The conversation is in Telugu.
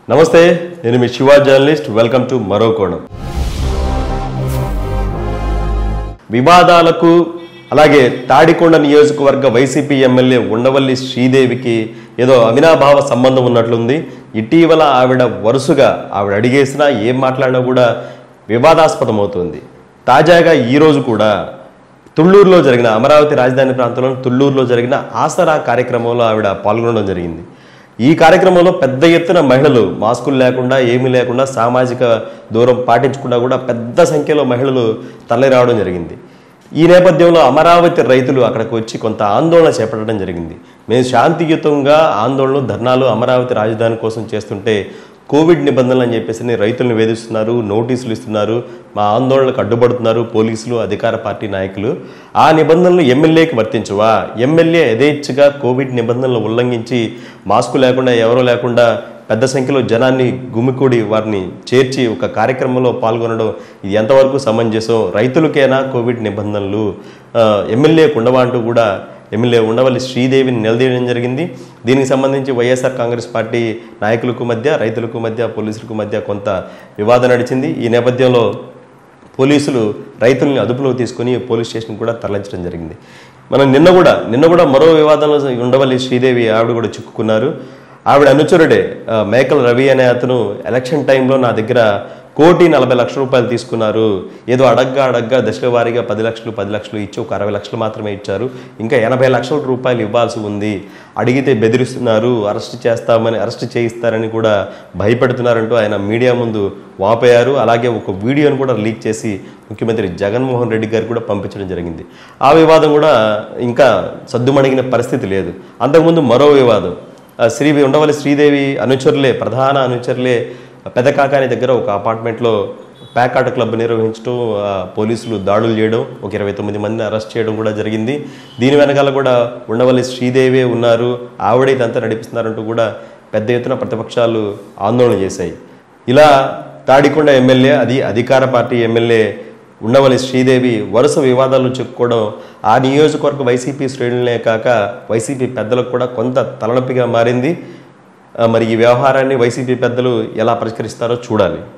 నమస్తే నేను మీ Shiva journalist welcome to Maro Konam వివాదాలకు అలాగే తాడికొండ నియోజకవర్గ వైసీపీ ఎమ్మెల్యే ఉండవల్లి శ్రీదేవికి ఏదో అవినాభావ సంబంధం ఉన్నట్లుంది ఇటీవల ఆవిడ వరుసగా ఆవిడ అడిగేసినా ఏం మాట్లాడినా కూడా వివాదాస్పదమవుతుంది తాజాగా ఈరోజు కూడా తుళ్ళూరులో జరిగిన అమరావతి రాజధాని ప్రాంతంలో తుళ్ళూరులో జరిగిన ఆసరా కార్యక్రమంలో ఆవిడ పాల్గొనడం జరిగింది ఈ కార్యక్రమంలో పెద్ద ఎత్తున మహిళలు మాస్కులు లేకుండా ఏమీ లేకుండా సామాజిక దూరం పాటించకుండా కూడా పెద్ద సంఖ్యలో మహిళలు తరలి రావడం జరిగింది ఈ నేపథ్యంలో అమరావతి రైతులు అక్కడికి వచ్చి కొంత ఆందోళన చేపట్టడం జరిగింది మేము శాంతియుతంగా ఆందోళనలు ధర్నాలు అమరావతి రాజధాని కోసం చేస్తుంటే కోవిడ్ నిబంధనలు అని చెప్పేసి రైతులను వేధిస్తున్నారు నోటీసులు ఇస్తున్నారు మా ఆందోళనలకు అడ్డుపడుతున్నారు పోలీసులు అధికార పార్టీ నాయకులు ఆ నిబంధనలు ఎమ్మెల్యేకి వర్తించవా ఎమ్మెల్యే యథేచ్ఛగా కోవిడ్ నిబంధనలు ఉల్లంఘించి మాస్కు లేకుండా ఎవరో లేకుండా పెద్ద సంఖ్యలో జనాన్ని గుమికూడి వారిని చేర్చి ఒక కార్యక్రమంలో పాల్గొనడం ఇది ఎంతవరకు సమంజసం రైతులకైనా కోవిడ్ నిబంధనలు ఆ, ఎమ్మెల్యేకు ఉండవా అంటూ కూడా ఎమ్మెల్యే ఉండవల్లి శ్రీదేవిని నిలదీయడం జరిగింది దీనికి సంబంధించి వైఎస్ఆర్ కాంగ్రెస్ పార్టీ నాయకులకు మధ్య రైతులకు మధ్య పోలీసులకు మధ్య కొంత వివాదం నడిచింది ఈ నేపథ్యంలో పోలీసులు రైతుల్ని అదుపులో తీసుకొని పోలీస్ స్టేషన్ కూడా తరలించడం జరిగింది మనం నిన్న కూడా నిన్న కూడా మరో వివాదంలో ఉండవల్లి శ్రీదేవి ఆవిడ కూడా చిక్కుకున్నారు ఆవిడ అనుచరుడే ఆ, మేకల రవి అనే అతను ఎలక్షన్ టైంలో నా దగ్గర కోటి నలభై లక్షల రూపాయలు తీసుకున్నారు ఏదో అడగ్గా అడగ్గా దశల వారీగా పది లక్షలు పది లక్షలు ఇచ్చి ఒక అరవై లక్షలు మాత్రమే ఇచ్చారు ఇంకా ఎనభై లక్షల రూపాయలు ఇవ్వాల్సి ఉంది అడిగితే బెదిరిస్తున్నారు అరెస్ట్ చేస్తామని అరెస్ట్ చేయిస్తారని కూడా భయపెడుతున్నారంటూ ఆయన మీడియా ముందు వాపోయారు అలాగే ఒక వీడియోను కూడా లీక్ చేసి ముఖ్యమంత్రి జగన్మోహన్ రెడ్డి గారికి కూడా పంపించడం జరిగింది ఆ వివాదం కూడా ఇంకా సద్దుమణిగిన పరిస్థితి లేదు అంతకుముందు మరో వివాదం ఆ శ్రీ ఉండవల్లి శ్రీదేవి అనుచరులే ప్రధాన అనుచరులే పెదకాకాని దగ్గర ఒక అపార్ట్మెంట్లో ప్యాకాట క్లబ్ నిర్వహించడం ఆ, పోలీసులు దాడులు చేయడం ఒక ఇరవై తొమ్మిది మందిని అరెస్ట్ చేయడం కూడా జరిగింది దీని వెనకాల కూడా ఉండవల్లి శ్రీదేవే ఉన్నారు ఆవిడ ఇదంతా నడిపిస్తున్నారంటూ కూడా పెద్ద ఎత్తున ప్రతిపక్షాలు ఆందోళన చేశాయి ఇలా తాడికొండ ఎమ్మెల్యే అది అధికార పార్టీ ఎమ్మెల్యే ఉండవల్లి శ్రీదేవి వరుస వివాదాలు చెప్పుకోవడం ఆ నియోజకవర్గ వైసీపీ శ్రేణులనే కాక వైసీపీ పెద్దలకు కూడా కొంత తలనొప్పిగా మారింది ఆ, మరి ఈ వ్యవహారాన్ని వైసీపీ పెద్దలు ఎలా పరిష్కరిస్తారో చూడాలి